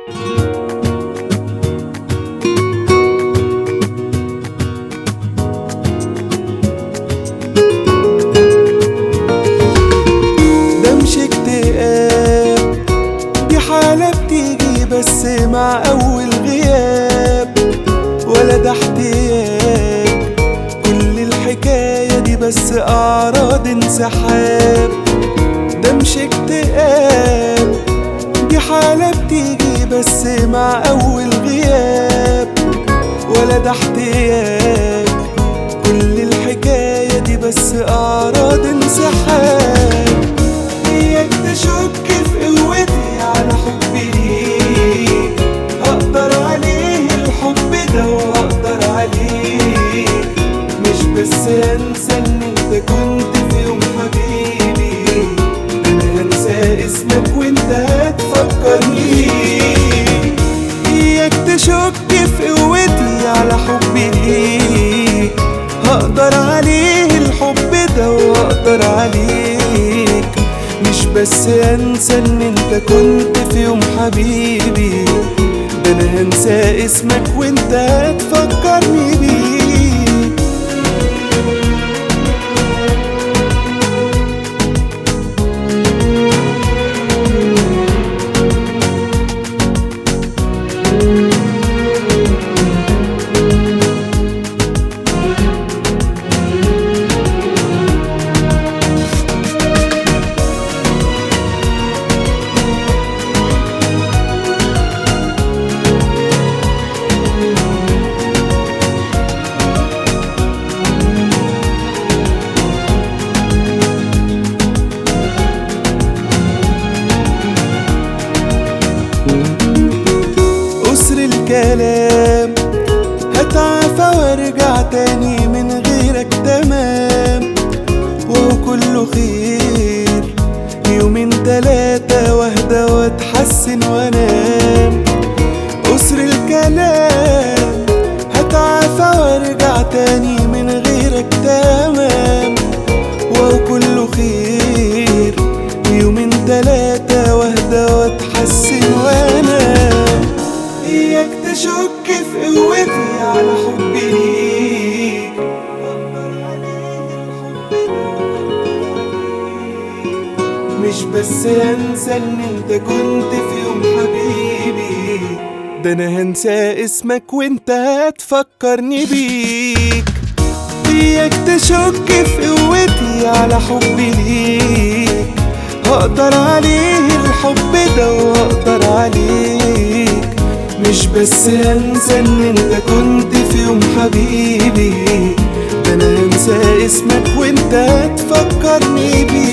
ده مش اكتئاب دي حالة بتيجي بس مع أول غياب ولا ده احتياج كل الحكاية دي بس أعراض انسحاب ده مش اكتئاب دي حالة بتيجي بس مع أول غياب ولا ده احتياج كل الحكاية دي بس أعراض انسحاب إياك تشك في قوتي على حبي ليك هقدر عليه الحب ده وهقدر عليك مش بس هنسى ان انت كنت في يوم حبيبي انا هنسى اسمك وانت هتفكرني اياك تشك في قوتي على حبي ليك هقدر عليه الحب ده وهقدر عليك مش بس انسى ان انت كنت في يوم حبيبي ده انا هنسى اسمك وانت هتفكرني بيه أسر الكلام هتعافى وارجع تاني من غيرك تمام وهو كله خير يومين تلاتة واهدى واتحسن وانام أسر الكلام هتعافى وارجع تاني من غيرك تمام وهو كله خير يومين تلاتة واهدى واتحسن وانام اياك تشك في قوتي على حبي ليك مش بس هنسى ان انت كنت في يوم حبيبي ده انا هنسى اسمك وانت هتفكرني بيك اياك تشك في قوتي على حبي ليك هقدر عليه الحب ده وهقدر عليك مش بس هنسى ان انت كنت في يوم حبيبي ده انا هنسى اسمك وانت هتفكرني بيه